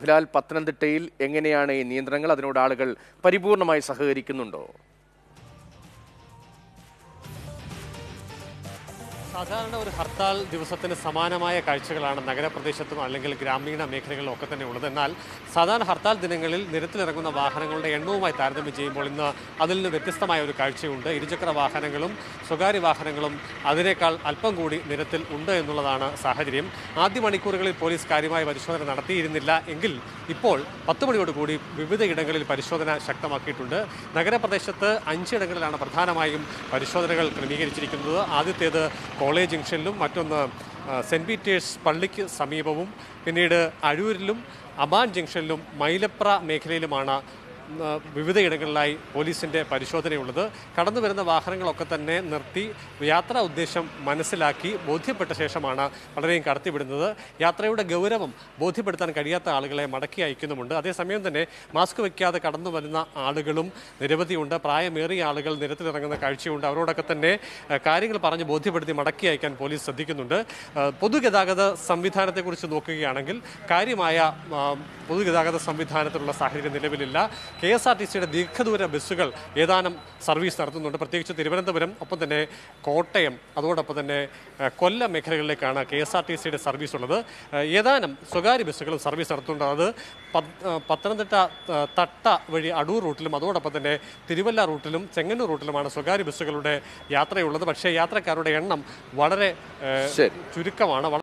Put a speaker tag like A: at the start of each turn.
A: ലാൽ പത്തനംതിട്ടയിൽ എങ്ങനെയാണ് ഈ നിയന്ത്രണങ്ങൾ അതിനോട് ആളുകൾ പരിപൂർണമായി സഹകരിക്കുന്നുണ്ടോ
B: സാധാരണ ഒരു ഹർത്താൽ ദിവസത്തിന് സമാനമായ കാഴ്ചകളാണ് നഗരപ്രദേശത്തും അല്ലെങ്കിൽ ഗ്രാമീണ മേഖലകളിലും ഒക്കെ തന്നെ ഉള്ളത് എന്നാൽ സാധാരണ ഹർത്താൽ ദിനങ്ങളിൽ നിരത്തിലിറങ്ങുന്ന വാഹനങ്ങളുടെ എണ്ണവുമായി താരതമ്യം ചെയ്യുമ്പോൾ ഇന്ന് അതിൽ നിന്ന് വ്യത്യസ്തമായ ഒരു കാഴ്ചയുണ്ട് ഇരുചക്ര വാഹനങ്ങളും സ്വകാര്യ വാഹനങ്ങളും അതിനേക്കാൾ അല്പം കൂടി നിരത്തിൽ ഉണ്ട് എന്നുള്ളതാണ് സാഹചര്യം ആദ്യ മണിക്കൂറുകളിൽ പോലീസ് കാര്യമായ പരിശോധന നടത്തിയിരുന്നില്ല എങ്കിൽ ഇപ്പോൾ പത്ത് മണിയോടുകൂടി വിവിധ ഇടങ്ങളിൽ പരിശോധന ശക്തമാക്കിയിട്ടുണ്ട് നഗരപ്രദേശത്ത് അഞ്ചിടങ്ങളിലാണ് പ്രധാനമായും പരിശോധനകൾ ക്രമീകരിച്ചിരിക്കുന്നത് ആദ്യത്തേത് കോളേജ് ജംഗ്ഷനിലും മറ്റൊന്ന് ആ, സെൻറ് പീറ്റേഴ്സ് പള്ളിക്ക് സമീപവും പിന്നീട് അഴൂരിലും അബാൻ ജംഗ്ഷനിലും മൈലപ്ര മേഖലയിലുമാണ് ആ, വിവിധ ഇടങ്ങളിലായി പോലീസിന്റെ പരിശോധനയുള്ളത് കടന്നു വരുന്ന വാഹനങ്ങളൊക്കെ തന്നെ നിർത്തി യാത്രാ ഉദ്ദേശം മനസ്സിലാക്കി ബോധ്യപ്പെട്ട ശേഷമാണ് പലരെയും കടത്തിവിടുന്നത് യാത്രയുടെ ഗൗരവം ബോധ്യപ്പെടുത്താൻ കഴിയാത്ത ആളുകളെ മടക്കി അയക്കുന്നുമുണ്ട് അതേസമയം തന്നെ മാസ്ക് വയ്ക്കാതെ കടന്നു വരുന്ന ആളുകളും നിരവധിയുണ്ട് പ്രായമേറിയ ആളുകൾ നിരത്തിലിറങ്ങുന്ന കാഴ്ചയുണ്ട് അവരോടൊക്കെ തന്നെ ആ, കാര്യങ്ങൾ പറഞ്ഞ് ബോധ്യപ്പെടുത്തി മടക്കി അയക്കാൻ പോലീസ് ശ്രദ്ധിക്കുന്നുണ്ട് ആ, പൊതുഗതാഗത സംവിധാനത്തെക്കുറിച്ച് നോക്കുകയാണെങ്കിൽ കാര്യമായ ആ, പൊതുഗതാഗത സംവിധാനത്തിലുള്ള സാഹചര്യം നിലവിലില്ല കെ എസ് ആർ ടി സിയുടെ ദീർഘദൂര ബസ്സുകൾ ഏതാനും സർവീസ് നടത്തുന്നുണ്ട് പ്രത്യേകിച്ച് തിരുവനന്തപുരം ഒപ്പം തന്നെ കോട്ടയം അതോടൊപ്പം തന്നെ ആ, കൊല്ലം മേഖലകളിലേക്കാണ് കെ എസ് ആർ ടി സിയുടെ സർവീസ് ഉള്ളത് ആ, ഏതാനും സ്വകാര്യ ബസ്സുകളും സർവീസ് നടത്തുന്നുണ്ട് അത് പത്- ആ, പത്തനംതിട്ട ആ, തട്ട വഴി അടൂർ റൂട്ടിലും അതോടൊപ്പം തന്നെ തിരുവല്ല റൂട്ടിലും ചെങ്ങന്നൂർ റൂട്ടിലുമാണ് സ്വകാര്യ ബസ്സുകളുടെ യാത്രയുള്ളത് പക്ഷേ യാത്രക്കാരുടെ എണ്ണം വളരെ ആ,
A: ശരി
B: ചുരുക്കമാണ്